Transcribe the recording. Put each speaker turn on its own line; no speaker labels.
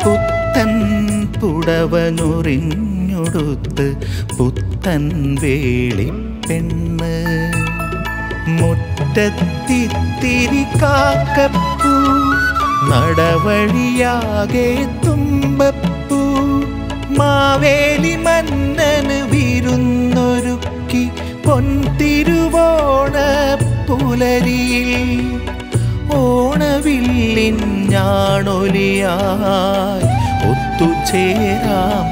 പുത്തൻ പുടവനുറിഞ്ഞൊടുത്ത് പുത്തൻ വേളിപ്പെണ്ണ് മുറ്റത്തിത്തിരി കാക്കപ്പൂ നടവഴിയാകെ തുമ്പപ്പൂ മാവേലി മന്നന് വിരുന്നൊരുക്കി പൊൻതിരുവോണ പുലരിയിൽ ഓണവില്ലിൻ ഞാണൊലിയായി ഒത്തുചേരാം